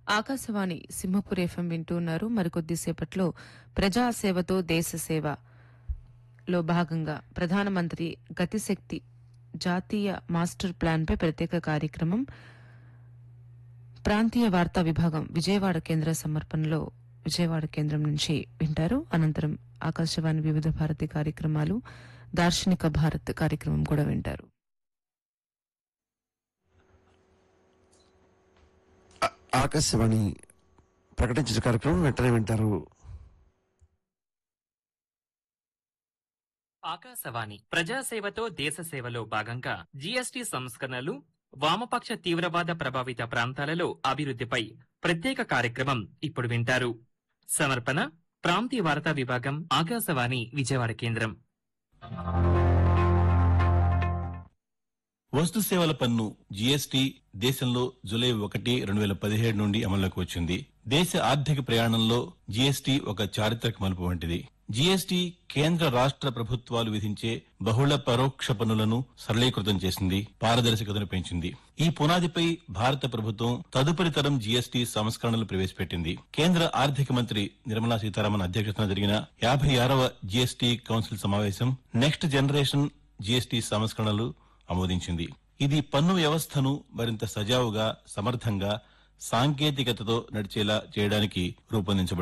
Akashvani Simhapur FM వింటున్నారు మరికొద్దిసేపట్లో ప్రజాసేవతో దేశ సేవ లో భాగంగా ప్రధానమంత్రి గతిశక్తి జాతీయ మాస్టర్ ప్లాన్పై ప్రత్యేక కార్యక్రమం ప్రాంతీయ వార్తా విభాగం విజయవాడ కేంద్ర సమర్పణలో విజయవాడ కేంద్రం నుంచి వింటారు అనంతరం ఆకాశవాణి వివిధ భారతి కార్యక్రమాలు దార్శనిక భారత్ కార్యక్రమం కూడా వింటారు ఆ- ఆకాశవాణి ప్రకటించిన కార్యక్రమం వెంటనే వింటారు ఆకాశవాణి ప్రజాసేవతో దేశ సేవలో భాగంగా జీఎస్టీ సంస్కరణలు వామపక్ష తీవ్రవాద ప్రభావిత ప్రాంతాలలో అభివృద్ధిపై ప్రత్యేక కార్యక్రమం ఇప్పుడు వింటారు సమర్పణ ప్రాంతీయ వార్తా విభాగం ఆకాశవాణి విజయవాడ కేంద్రం వస్తు సేవల పన్ను జీఎస్టీ దేశంలో జూలై ఒకటి రెండు వేల పదిహేడు నుండి అమల్లోకి వచ్చింది దేశ ఆర్థిక ప్రయాణంలో జీఎస్టీ ఒక చారిత్రక మలుపు వంటిది జీఎస్టీ కేంద్ర రాష్ట్ర ప్రభుత్వాలు విధించే బహుళ పరోక్ష పన్నులను సరళీకృతం చేసింది పారదర్శకతను పెంచింది ఈ పునాదిపై భారత ప్రభుత్వం తదుపరి తరం జీఎస్టీ సంస్కరణలు ప్రవేశపెట్టింది కేంద్ర ఆర్థిక మంత్రి నిర్మలా సీతారామన్ అధ్యక్షతన జరిగిన యాభై ఆరవ జీఎస్టీ కౌన్సిల్ సమావేశం నెక్స్ట్ జనరేషన్ జీఎస్టీ సంస్కరణలు ఆమోదించింది ఇది పన్ను వ్యవస్థను మరింత సజావుగా సమర్థంగా సాంకేతికతతో నడిచేలా చేయడానికి రూపొందించబడింది